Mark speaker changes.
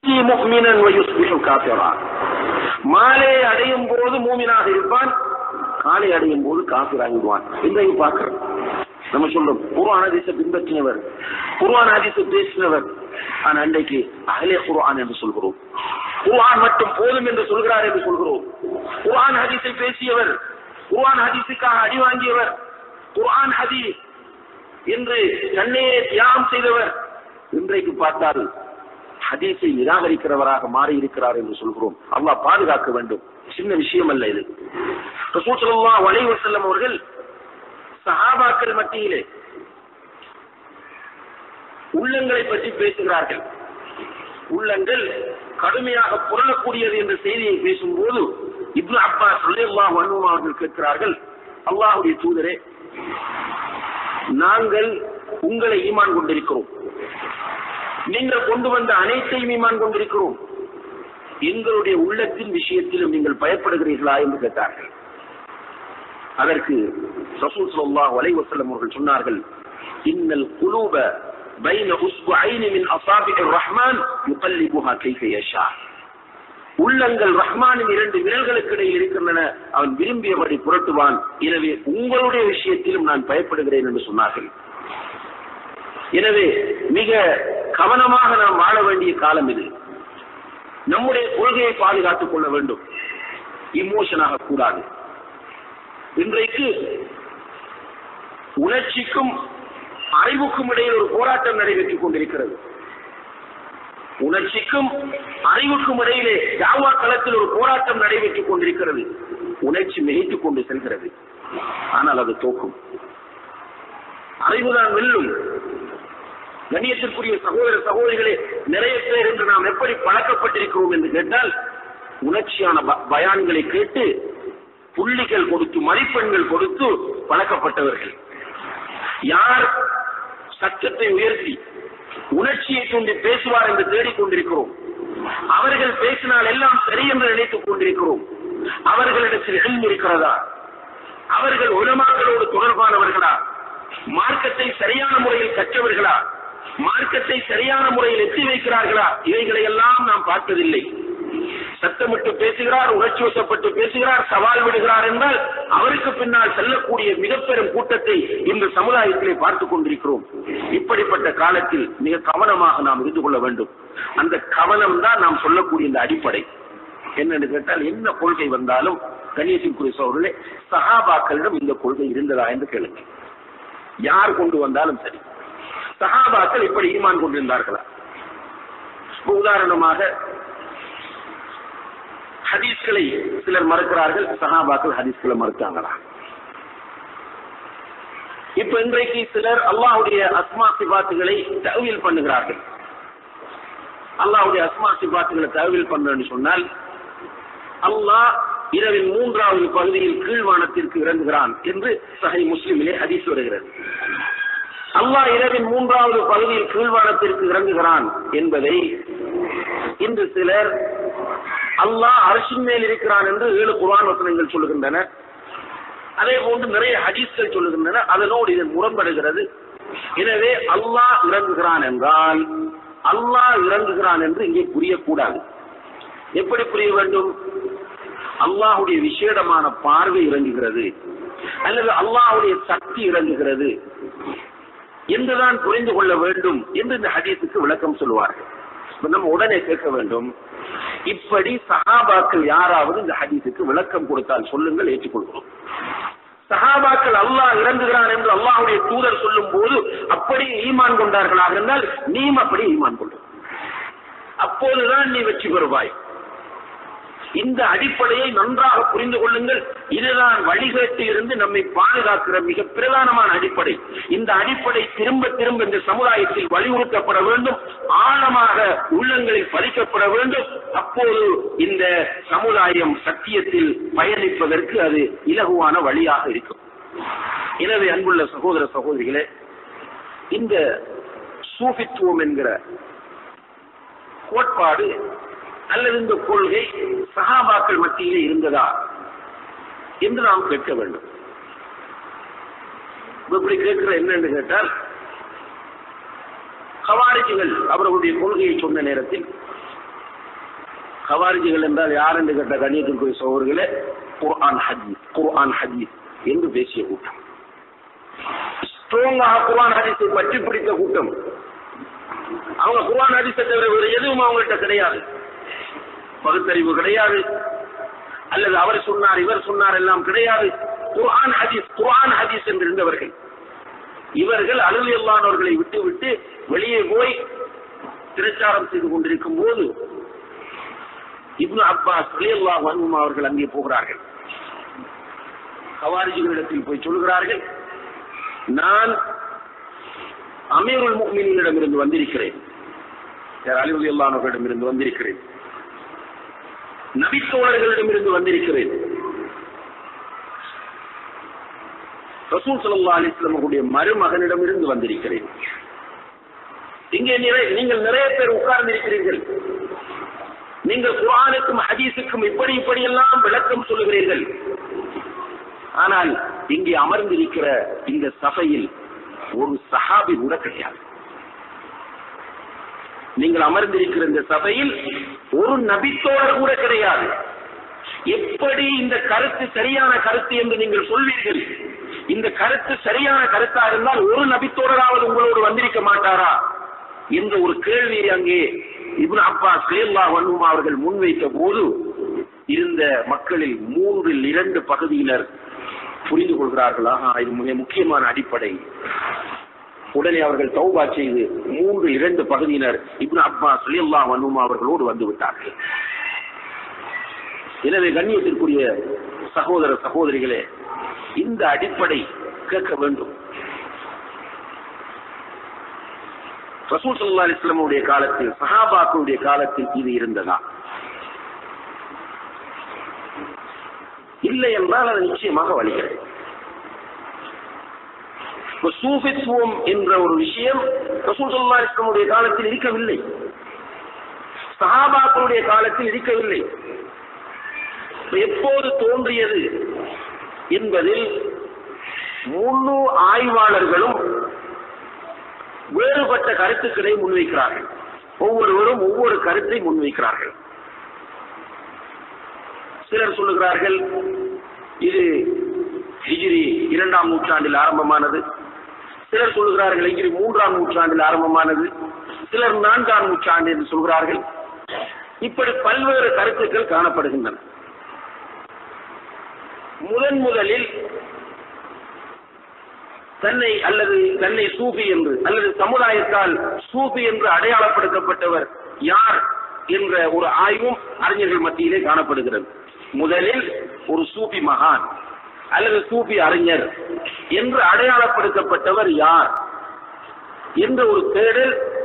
Speaker 1: முஃமினன் வ யுஸ்பிஹு காஃபிரா மாலை அடையும் போது மூமினாக இருப்பான் காலை அடையும் போது காஃபிராகிடுவான் இன்றைக்கு பார்க்கிறோம் நம்ம சொல்றோம் குர்ஆன் ஹதீஸை பின்பற்றினவர் குர்ஆன் ஹதீஸை பேசினவர் ஆனா அன்றைக்கு அகலே குர்ஆன் என்று சொல்கிறோம் குர்ஆன் மட்டும் போதும் என்று சொல்கிறார் என்று சொல்கிறோம் குர்ஆன் ஹதீஸை பேசியவர் குர்ஆன் ஹதீஸுக்காக அடி வாங்கியவர் குர்ஆன் ஹதீஸ் என்று தன்னையே தியாகம் செய்தவர் இன்றைக்கு பார்த்தால் ஹதீஸை நிராகரிக்கிறவராக மாறி இருக்கிறார் என்று சொல்கிறோம் அல்லாஹ் பாதுகாக்க வேண்டும் சின்ன விஷயம் அல்ல இது ரசூல் ஸல்லல்லாஹு அலைஹி வஸல்லம் அவர்கள் சஹாபாக்கள் மத்தியிலே உள்ளங்களை பற்றி பேசுகிறார்கள் உள்ளங்கள் கடுமையாக புரளக்கூடியது என்ற செய்தியை பேசும்போது இப்னு அப்பாஸ் ரலியல்லாஹு அன்ஹு அவர்கள் கேட்கிறார்கள் அல்லாஹ்வுடைய தூதரே நாங்கள் உங்களை ஈமான் கொண்டிருக்கிறோம் நீங்கள் கொண்டு வந்த அனைத்தையும் ஈமான் கொண்டிருக்கிறோம் எங்களுடைய உள்ளத்தின் விஷயத்திலும் நீங்கள் பயப்படுகிறீர்களா என்று கேட்டார்கள் அதற்கு ரசூல் ஸல்லல்லாஹு அலைஹி வஸல்லம் அவர்கள் சொன்னார்கள் இன்னல் குலூப பைன உஸ்புஐனி மின் அஸாபிஇர் ரஹ்மான் யுகல்லிபுஹா கைஃப யஷா உள்ளங்கள் ரஹ்மானின் இரண்டு விரல்களுக்கு இடையில் இருக்கின்றன அவன் விரும்பியபடி புரட்டுவான் எனவே உங்களுடைய விஷயத்திலும் நான் பயப்படுகிறேன் என்று சொன்னார்கள் எனவே மிக கவனமாக நாம் வாழ வேண்டிய காலம் இது நம்முடைய கொள்கையை பாதுகாத்துக் கொள்ள வேண்டும் இமோஷனாக கூடாது இன்றைக்கு உணர்ச்சிக்கும் அறிவுக்கும் இடையில் ஒரு போராட்டம் நடைபெற்றுக் கொண்டிருக்கிறது உணர்ச்சிக்கும் அறிவுக்கும் இடையிலே தாவா களத்தில் ஒரு போராட்டம் நடைபெற்றுக் கொண்டிருக்கிறது உணர்ச்சி மிகைத்துக் கொண்டு செல்கிறது ஆனால் அது தோக்கும் அறிவுதான் வெல்லும் கண்ணியத்திற்குரிய சகோதர சகோதரிகளே நிறைய பேர் என்று நாம் எப்படி பழக்கப்பட்டிருக்கிறோம் என்று கேட்டால் உணர்ச்சியான ப- பயான்களை கேட்டு புள்ளிகள் கொடுத்து மதிப்பெண்கள் கொடுத்து பழக்கப்பட்டவர்கள் யார் சத்தத்தை உயர்த்தி உணர்ச்சியை தூண்டி பேசுவார் என்று தேடிக்கொண்டிருக்கிறோம் அவர்கள் பேசினால் எல்லாம் சரி என்று நினைத்துக் கொண்டிருக்கிறோம் அவர்களிடத்தில் எல்ம் இருக்கிறதா அவர்கள் உலமாக்களோடு தொடர்பானவர்களா மார்க்கத்தை சரியான முறையில் கற்றவர்களா மார்க்கத்தை சரியான முறையில் எத்தி வைக்கிறார்களா இவைகளை எல்லாம் நாம் பார்த்ததில்லை சத்தமிட்டு பேசுகிறார் உணர்ச்சி வசப்பட்டு பேசுகிறார் சவால் விடுகிறார் என்றால் அவருக்கு பின்னால் செல்லக்கூடிய மிக பெரும் கூட்டத்தை இந்த சமுதாயத்திலே பார்த்துக் கொண்டிருக்கிறோம் இப்படிப்பட்ட காலத்தில் மிக கவனமாக நாம் இருந்து கொள்ள வேண்டும் அந்த கவனம் தான் நாம் சொல்லக்கூடிய இந்த அடிப்படை என்னன்னு கேட்டால் என்ன கொள்கை வந்தாலும் கணேசன் சோழர்களே சஹாபாக்களிடம் இந்த கொள்கை இருந்ததா என்று கேளுங்க யார் கொண்டு வந்தாலும் சரி சஹாபாக்கள் இப்படி ஈமான் கொண்டிருந்தார்களா இப்ப உதாரணமாக ஹதீஸ்களை சிலர் மறுக்கிறார்கள் சஹாபாக்கள் ஹதீஸ்களை மறுத்தாங்களா இப்ப இன்றைக்கு சிலர் அல்லாஹ்வுடைய அஸ்மா சிபாத்துகளை தகவல் பண்ணுகிறார்கள் அல்லாஹ்வுடைய அஸ்மா சிபாத்துகளை தகவல் பண்ணணும்னு சொன்னால் அல்லாஹ் இரவின் மூன்றாவது பகுதியில் கீழ்வானத்திற்கு இறங்குகிறான் என்று சஹை முஸ்லிமிலே ஹதீஸ் வருகிறது அல்லாஹ் இரவின் மூன்றாவது பகுதியில் கீழ்வானத்திற்கு இறங்குகிறான் என்பதை இன்று சிலர் அல்லாஹ் அரசின் மேல் இருக்கிறான் என்று ஏழு குர்ஆன் வசனங்கள் சொல்லுகின்றன அதே போன்று நிறைய ஹதீஸ்கள் சொல்லுகின்றன அதனோடு இது முரண்படுகிறது எனவே அல்லாஹ் இறங்குகிறான் என்றால் அல்லாஹ் இறங்குகிறான் என்று இங்கே புரியக்கூடாது எப்படி புரிய வேண்டும் அல்லாஹுடைய விசேடமான பார்வை இறங்குகிறது அல்லது அல்லாஹுடைய சக்தி இறங்குகிறது என்றுதான் புரிந்து கொள்ள வேண்டும் என்று இந்த ஹதீஸுக்கு விளக்கம் சொல்லுவார்கள் இப்ப நம்ம உடனே கேட்க வேண்டும் இப்படி சஹாபாக்கள் யாராவது இந்த ஹதீஸுக்கு விளக்கம் கொடுத்தால் சொல்லுங்கள் ஏற்றுக்கொள்கிறோம் சஹாபாக்கள் அல்லாஹ் இறங்குகிறான் என்று அல்லாஹ்வுடைய தூதர் சொல்லும் போது அப்படி ஈமான் கொண்டார்களாக இருந்தால் நீயும் அப்படி ஈமான் கொண்டு அப்போதுதான் நீ வெற்றி பெறுவாய் இந்த அடிப்படையை நன்றாக புரிந்து கொள்ளுங்கள் இதுதான் வழிகேட்டு இருந்து நம்மை பாதுகாக்கிற மிக பிரதானமான அடிப்படை இந்த அடிப்படை திரும்ப திரும்ப இந்த சமுதாயத்தில் வலியுறுத்தப்பட வேண்டும் ஆழமாக உள்ளங்களில் பதிக்கப்பட வேண்டும் அப்போது இந்த சமுதாயம் சத்தியத்தில் பயணிப்பதற்கு அது இலகுவான வழியாக இருக்கும் எனவே அன்புள்ள சகோதர சகோதரிகளே இந்த சூஃபித்துவம் என்கிற கோட்பாடு அல்லது இந்த கொள்கை சஹாபாக்கள் மத்தியிலே இருந்ததா என்று நாம் கேட்க வேண்டும் இப்ப இப்படி கேட்கிற என்னன்னு கேட்டால் கவாரிஜிகள் அவர்களுடைய கொள்கையை சொன்ன நேரத்தில் கவாரிஜிகள் என்றால் யார் என்று கேட்ட கண்ணியத்திற்குரிய சோழர்களே குர்ஆன் ஹதீஸ் குர்ஆன் ஹதீஸ் என்று பேசிய கூட்டம் ஸ்ட்ராங்காக குர்ஆன் ஹதீஸை பற்றி பிடித்த கூட்டம் அவங்க குர்ஆன் ஹதீஸை தவிர வேறு எதுவும் அவங்கள்ட்ட கிடையாது பகுத்தறிவு கிடையாது அல்லது அவர் சொன்னார் இவர் சொன்னார் எல்லாம் கிடையாது குர்ஆன் ஹதீஸ் குர்ஆன் ஹதீஸ் என்று இருந்தவர்கள் இவர்கள் அலுவலானவர்களை விட்டு விட்டு வெளியே போய் பிரச்சாரம் செய்து கொண்டிருக்கும் போது இப்னு அப்பாஸ் ரலியல்லாஹு அன்ஹும் அவர்கள் அங்கே போகிறார்கள் கவாரிஜிகளிடத்தில் போய் சொல்கிறார்கள் நான் அமீருல் முக்மினிடமிருந்து வந்திருக்கிறேன் அலி ரலியல்லாஹு வந்திருக்கிறேன் நபித்தோழர்களிடமிருந்து வந்திருக்கிறேன் ரசூல் சல்லா அலிஸ்லமுடைய மருமகனிடமிருந்து வந்திருக்கிறேன் இங்கே நிறைய நீங்கள் நிறைய பேர் உட்கார்ந்திருக்கிறீர்கள் நீங்கள் குரானுக்கும் ஹதீஸுக்கும் இப்படி இப்படியெல்லாம் விளக்கம் சொல்லுகிறீர்கள் ஆனால் இங்கே அமர்ந்திருக்கிற இந்த சபையில் ஒரு சஹாபி கூட கிடையாது நீங்கள் அமர்ந்திருக்கிற இந்த சபையில் ஒரு நபித்தோழர் கூட கிடையாது எப்படி இந்த கருத்து சரியான கருத்து என்று நீங்கள் சொல்வீர்கள் இந்த கருத்து சரியான கருத்தா இருந்தால் ஒரு நபித்தோழராவது உங்களோடு வந்திருக்க மாட்டாரா என்ற ஒரு கேள்வியை அங்கே இப்னு அப்பாஸ் ரலியல்லாஹு அன்ஹும் அவர்கள் முன்வைத்த போது இருந்த மக்களில் மூன்றில் இரண்டு பகுதியினர் புரிந்து கொள்கிறார்கள் ஆஹா இது மிக முக்கியமான அடிப்படை உடனே அவர்கள் தௌபா செய்து மூன்று இரண்டு பகுதியினர் இப்னு அப்பாஸ் ரலியல்லாஹு அன்ஹும் அவர்களோடு வந்து விட்டார்கள் எனவே கண்ணியத்திற்குரிய சகோதர சகோதரிகளே இந்த அடிப்படை கேட்க வேண்டும் ரசூல் சல்லா அலிஸ்லமுடைய காலத்தில் சஹாபாக்களுடைய காலத்தில் இது இருந்ததா இல்லை என்றால் அது நிச்சயமாக வழிகிறது இப்ப சூஃபித்துவம் என்ற ஒரு விஷயம் ரசூல் சல்லா அலிஸ்லமுடைய காலத்தில் இருக்கவில்லை சஹாபாக்களுடைய காலத்தில் இருக்கவில்லை இப்ப எப்போது தோன்றியது என்பதில் முழு ஆய்வாளர்களும் வேறுபட்ட கருத்துக்களை முன்வைக்கிறார்கள் ஒவ்வொருவரும் ஒவ்வொரு கருத்தை முன்வைக்கிறார்கள் சிலர் சொல்லுகிறார்கள் இது ஹிஜிரி இரண்டாம் நூற்றாண்டில் ஆரம்பமானது சிலர் சொல்லுகிறார்கள் ஹிஜிரி மூன்றாம் நூற்றாண்டில் ஆரம்பமானது சிலர் நான்காம் நூற்றாண்டு என்று சொல்கிறார்கள் இப்படி பல்வேறு கருத்துக்கள் காணப்படுகின்றன முதன் முதலில் தன்னை அல்லது தன்னை சூஃபி என்று அல்லது சமுதாயத்தால் சூஃபி என்று அடையாளப்படுத்தப்பட்டவர் யார் என்ற ஒரு ஆய்வும் அறிஞர்கள் மத்தியிலே காணப்படுகிறது முதலில் ஒரு சூஃபி மகான் அல்லது சூஃபி அறிஞர் என்று அடையாளப்படுத்தப்பட்டவர் யார் என்ற ஒரு தேடல்